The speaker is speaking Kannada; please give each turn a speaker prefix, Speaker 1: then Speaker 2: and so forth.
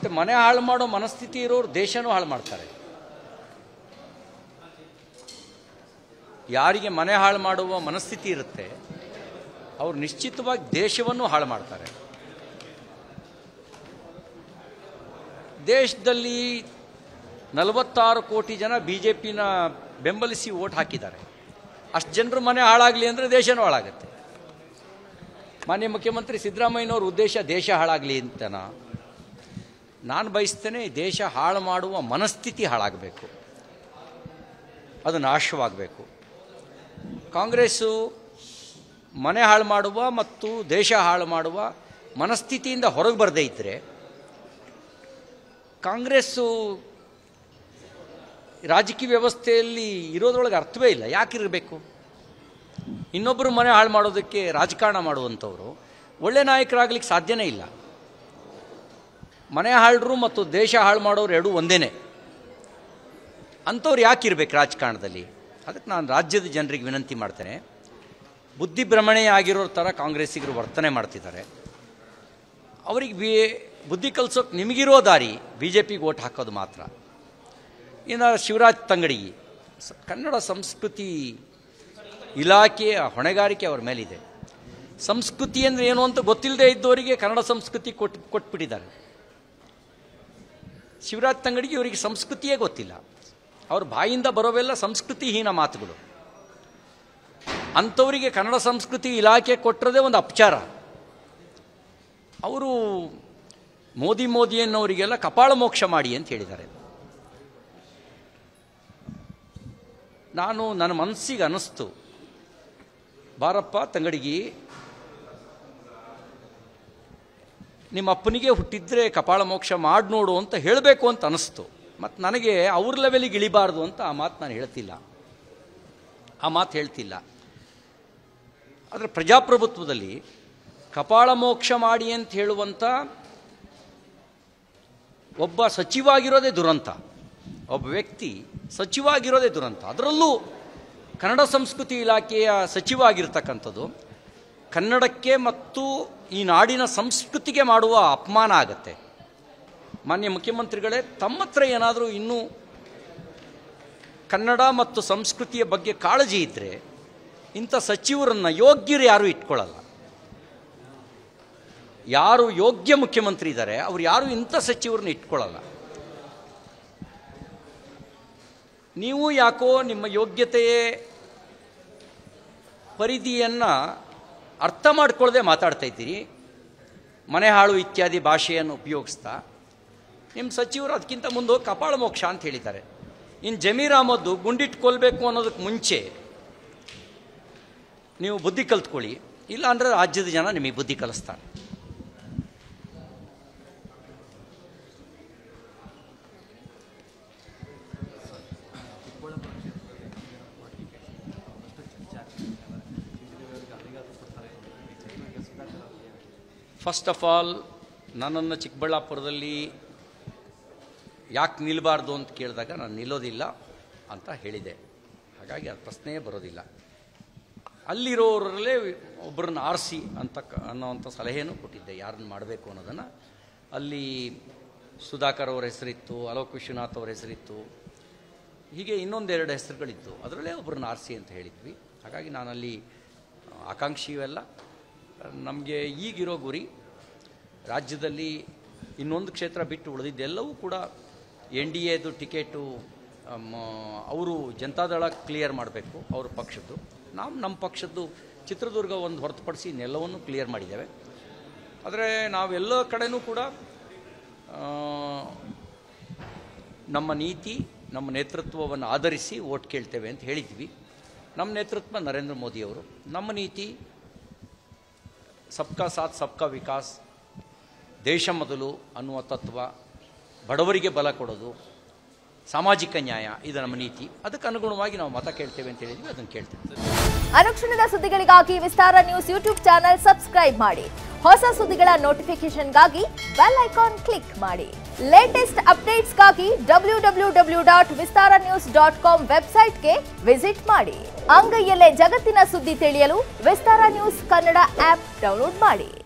Speaker 1: ಮತ್ತೆ ಮನೆ ಹಾಳು ಮಾಡೋ ಮನಸ್ಥಿತಿ ಇರೋರು ದೇಶನೂ ಹಾಳು ಮಾಡ್ತಾರೆ ಯಾರಿಗೆ ಮನೆ ಹಾಳು ಮಾಡುವ ಮನಸ್ಥಿತಿ ಇರುತ್ತೆ ಅವ್ರು ನಿಶ್ಚಿತವಾಗಿ ದೇಶವನ್ನು ಹಾಳು ಮಾಡ್ತಾರೆ ದೇಶದಲ್ಲಿ ನಲವತ್ತಾರು ಕೋಟಿ ಜನ ಬಿ ಜೆ ಪಿನ ಬೆಂಬಲಿಸಿ ಓಟ್ ಹಾಕಿದ್ದಾರೆ ಅಷ್ಟು ಜನರು ಮನೆ ಹಾಳಾಗಲಿ ಅಂದರೆ ದೇಶನೂ ಹಾಳಾಗುತ್ತೆ ಮಾನ್ಯ ಮುಖ್ಯಮಂತ್ರಿ ಸಿದ್ದರಾಮಯ್ಯನವ್ರ ಉದ್ದೇಶ ದೇಶ ಹಾಳಾಗಲಿ ಅಂತನ ನಾನು ಬಯಸ್ತೇನೆ ದೇಶ ಹಾಳು ಮಾಡುವ ಮನಸ್ಥಿತಿ ಹಾಳಾಗಬೇಕು ಅದು ನಾಶವಾಗಬೇಕು ಕಾಂಗ್ರೆಸ್ಸು ಮನೆ ಹಾಳು ಮಾಡುವ ಮತ್ತು ದೇಶ ಹಾಳು ಮಾಡುವ ಮನಸ್ಥಿತಿಯಿಂದ ಹೊರಗೆ ಬರದೇ ಇದ್ದರೆ ಕಾಂಗ್ರೆಸ್ಸು ರಾಜಕೀಯ ವ್ಯವಸ್ಥೆಯಲ್ಲಿ ಇರೋದ್ರೊಳಗೆ ಅರ್ಥವೇ ಇಲ್ಲ ಯಾಕಿರಬೇಕು ಇನ್ನೊಬ್ಬರು ಮನೆ ಹಾಳು ಮಾಡೋದಕ್ಕೆ ರಾಜಕಾರಣ ಮಾಡುವಂಥವ್ರು ಒಳ್ಳೆ ನಾಯಕರಾಗ್ಲಿಕ್ಕೆ ಸಾಧ್ಯನೇ ಇಲ್ಲ ಮನೆ ಹಾಳರು ಮತ್ತು ದೇಶ ಹಾಳು ಮಾಡೋರು ಎರಡೂ ಒಂದೇನೆ ಅಂಥವ್ರು ಯಾಕಿರ್ಬೇಕು ರಾಜಕಾರಣದಲ್ಲಿ ಅದಕ್ಕೆ ನಾನು ರಾಜ್ಯದ ಜನರಿಗೆ ವಿನಂತಿ ಮಾಡ್ತೇನೆ ಬುದ್ಧಿಭ್ರಮಣೆ ಆಗಿರೋ ಥರ ಕಾಂಗ್ರೆಸ್ಸಿಗರು ವರ್ತನೆ ಮಾಡ್ತಿದ್ದಾರೆ ಅವರಿಗೆ ಬಿ ಬುದ್ಧಿ ಕಲಿಸೋಕೆ ನಿಮಗಿರೋ ದಾರಿ ಬಿ ಜೆ ಪಿಗೆ ಓಟ್ ಹಾಕೋದು ಮಾತ್ರ ಇನ್ನು ಶಿವರಾಜ್ ತಂಗಡಿ ಸ- ಕನ್ನಡ ಸಂಸ್ಕೃತಿ ಇಲಾಖೆಯ ಹೊಣೆಗಾರಿಕೆ ಅವರ ಮೇಲಿದೆ ಸಂಸ್ಕೃತಿ ಅಂದರೆ ಏನು ಅಂತ ಗೊತ್ತಿಲ್ಲದೆ ಇದ್ದವರಿಗೆ ಕನ್ನಡ ಸಂಸ್ಕೃತಿ ಕೊಟ್ಟು ಕೊಟ್ಬಿಟ್ಟಿದ್ದಾರೆ ಶಿವರಾಜ್ ತಂಗಡಿಗೆ ಇವರಿಗೆ ಸಂಸ್ಕೃತಿಯೇ ಗೊತ್ತಿಲ್ಲ ಅವ್ರ ಬಾಯಿಂದ ಬರೋವೆಲ್ಲ ಸಂಸ್ಕೃತಿಹೀನ ಮಾತುಗಳು ಅಂಥವರಿಗೆ ಕನ್ನಡ ಸಂಸ್ಕೃತಿ ಇಲಾಖೆ ಕೊಟ್ಟಿರೋದೇ ಒಂದು ಅಪಚಾರ ಅವರು ಮೋದಿ ಮೋದಿ ಅನ್ನೋರಿಗೆಲ್ಲ ಕಪಾಳ ಮೋಕ್ಷ ಮಾಡಿ ಅಂತ ಹೇಳಿದ್ದಾರೆ ನಾನು ನನ್ನ ಮನಸ್ಸಿಗೆ ಅನ್ನಿಸ್ತು ಬಾರಪ್ಪ ತಂಗಡಿಗಿ ನಿಮ್ಮ ಅಪ್ಪನಿಗೆ ಹುಟ್ಟಿದ್ರೆ ಕಪಾಳ ಮೋಕ್ಷ ಮಾಡಿ ನೋಡು ಅಂತ ಹೇಳಬೇಕು ಅಂತ ಅನಿಸ್ತು ಮತ್ತು ನನಗೆ ಅವ್ರ ಲೆವೆಲಿಗೆ ಇಳಿಬಾರ್ದು ಅಂತ ಆ ಮಾತು ನಾನು ಹೇಳ್ತಿಲ್ಲ ಆ ಮಾತು ಹೇಳ್ತಿಲ್ಲ ಆದರೆ ಪ್ರಜಾಪ್ರಭುತ್ವದಲ್ಲಿ ಕಪಾಳ ಮೋಕ್ಷ ಮಾಡಿ ಅಂತ ಹೇಳುವಂಥ ಒಬ್ಬ ಸಚಿವಾಗಿರೋದೇ ದುರಂತ ಒಬ್ಬ ವ್ಯಕ್ತಿ ಸಚಿವಾಗಿರೋದೇ ದುರಂತ ಅದರಲ್ಲೂ ಕನ್ನಡ ಸಂಸ್ಕೃತಿ ಇಲಾಖೆಯ ಸಚಿವ ಆಗಿರ್ತಕ್ಕಂಥದ್ದು ಕನ್ನಡಕ್ಕೆ ಮತ್ತು ಈ ನಾಡಿನ ಸಂಸ್ಕೃತಿಗೆ ಮಾಡುವ ಅಪಮಾನ ಆಗತ್ತೆ ಮಾನ್ಯ ಮುಖ್ಯಮಂತ್ರಿಗಳೇ ತಮ್ಮ ಹತ್ರ ಏನಾದರೂ ಇನ್ನೂ ಕನ್ನಡ ಮತ್ತು ಸಂಸ್ಕೃತಿಯ ಬಗ್ಗೆ ಕಾಳಜಿ ಇದ್ದರೆ ಇಂಥ ಸಚಿವರನ್ನು ಯೋಗ್ಯರು ಯಾರೂ ಇಟ್ಕೊಳ್ಳಲ್ಲ ಯಾರು ಯೋಗ್ಯ ಮುಖ್ಯಮಂತ್ರಿ ಇದ್ದಾರೆ ಅವ್ರು ಯಾರು ಇಂಥ ಸಚಿವರನ್ನ ಇಟ್ಕೊಳ್ಳಲ್ಲ ನೀವು ಯಾಕೋ ನಿಮ್ಮ ಯೋಗ್ಯತೆಯೇ ಪರಿಧಿಯನ್ನು ಅರ್ಥ ಮಾಡ್ಕೊಳ್ಳದೆ ಮಾತಾಡ್ತಾ ಇದ್ದೀರಿ ಮನೆ ಹಾಳು ಇತ್ಯಾದಿ ಭಾಷೆಯನ್ನು ಉಪಯೋಗಿಸ್ತಾ ನಿಮ್ಮ ಸಚಿವರು ಅದಕ್ಕಿಂತ ಮುಂದೆ ಹೋಗಿ ಕಪಾಳ ಮೋಕ್ಷ ಅಂತ ಹೇಳಿದ್ದಾರೆ ಇನ್ನು ಜಮೀರ್ ಅಹಮದ್ದು ಗುಂಡಿಟ್ಕೊಳ್ಬೇಕು ಅನ್ನೋದಕ್ಕೆ ಮುಂಚೆ ನೀವು ಬುದ್ಧಿ ಕಲ್ತ್ಕೊಳ್ಳಿ ಇಲ್ಲ ಅಂದರೆ ರಾಜ್ಯದ ಜನ ನಿಮಗೆ ಬುದ್ಧಿ ಕಲಿಸ್ತಾರೆ ಫಸ್ಟ್ ಆಫ್ ಆಲ್ ನನ್ನನ್ನು ಚಿಕ್ಕಬಳ್ಳಾಪುರದಲ್ಲಿ ಯಾಕೆ ನಿಲ್ಲಬಾರ್ದು ಅಂತ ಕೇಳಿದಾಗ ನಾನು ನಿಲ್ಲೋದಿಲ್ಲ ಅಂತ ಹೇಳಿದೆ ಹಾಗಾಗಿ ಅದು ಪ್ರಶ್ನೆಯೇ ಬರೋದಿಲ್ಲ ಅಲ್ಲಿರೋರಲ್ಲೇ ಒಬ್ಬರನ್ನ ಆರಿಸಿ ಅಂತ ಅನ್ನೋವಂಥ ಸಲಹೆಯನ್ನು ಕೊಟ್ಟಿದ್ದೆ ಯಾರನ್ನು ಮಾಡಬೇಕು ಅನ್ನೋದನ್ನು ಅಲ್ಲಿ ಸುಧಾಕರ್ ಅವರ ಹೆಸರಿತ್ತು ಅಲೋಕ್ ವಿಶ್ವನಾಥ್ ಅವರ ಹೆಸರಿತ್ತು ಹೀಗೆ ಇನ್ನೊಂದೆರಡು ಹೆಸರುಗಳಿತ್ತು ಅದರಲ್ಲೇ ಒಬ್ಬರನ್ನ ಆರಿಸಿ ಅಂತ ಹೇಳಿದ್ವಿ ಹಾಗಾಗಿ ನಾನಲ್ಲಿ ಆಕಾಂಕ್ಷಿಯೂ ನಮಗೆ ಈಗಿರೋ ಗುರಿ ರಾಜ್ಯದಲ್ಲಿ ಇನ್ನೊಂದು ಕ್ಷೇತ್ರ ಬಿಟ್ಟು ಉಳಿದಿದ್ದೆಲ್ಲವೂ ಕೂಡ ಎನ್ ಡಿ ಎದು ಟಿಕೆಟು ಅವರು ಜನತಾದಳ ಕ್ಲಿಯರ್ ಮಾಡಬೇಕು ಅವ್ರ ಪಕ್ಷದ್ದು ನಾವು ನಮ್ಮ ಪಕ್ಷದ್ದು ಚಿತ್ರದುರ್ಗ ಒಂದು ಹೊರತುಪಡಿಸಿ ಇನ್ನೆಲ್ಲವನ್ನು ಕ್ಲಿಯರ್ ಮಾಡಿದ್ದೇವೆ ಆದರೆ ನಾವೆಲ್ಲ ಕಡೆನೂ ಕೂಡ ಆ, ನಮ್ಮ ನೀತಿ ನಮ್ಮ ನೇತೃತ್ವವನ್ನು ಆಧರಿಸಿ ಓಟ್ ಕೇಳ್ತೇವೆ ಅಂತ ಹೇಳಿದ್ವಿ ನಮ್ಮ ನೇತೃತ್ವ ನರೇಂದ್ರ ಮೋದಿಯವರು ನಮ್ಮ ನೀತಿ ಸಬ್ಕಾ ಸಾಥ್ ಸಬ್ಕಾ ವಿಕಾಸ್ ದೇಶ ಮೊದಲು ಅನ್ನುವ ತತ್ವ ಬಡವರಿಗೆ ಬಲ ಕೊಡೋದು ಸಾಮಾಜಿಕ ನ್ಯಾಯ ಇದು ನಮ್ಮ ನೀತಿ ಅದಕ್ಕೆ ಅನುಗುಣವಾಗಿ ನಾವು ಮತ ಕೇಳ್ತೇವೆ ಅಂತ ಹೇಳಿದ್ವಿ ಅದನ್ನು ಕೇಳ್ತೇವೆ
Speaker 2: ಅನುಕ್ಷಣದ ಸುದ್ದಿಗಳಿಗಾಗಿ Vistara news YouTube channel subscribe ಮಾಡಿ ಹೊಸ ಸುದ್ದಿಗಳ ನೋಟಿಫಿಕೇಶನ್ಗಾಗಿ ಬೆಲ್ ಐಕಾನ್ ಕ್ಲಿಕ್ ಮಾಡಿ ಲೇಟೆಸ್ಟ್ ಅಪ್ಡೇಟ್ಸ್ಗಾಗಿ W W W dot Vistara news dot com ವೆಬ್ಸೈಟ್ಗೆ ವಿಸಿಟ್ ಮಾಡಿ ಅಂಗೈಯಲ್ಲೇ ಜಗತ್ತಿನ ಸುದ್ದಿ ತಿಳಿಯಲು Vistara news Kannada app download ಮಾಡಿ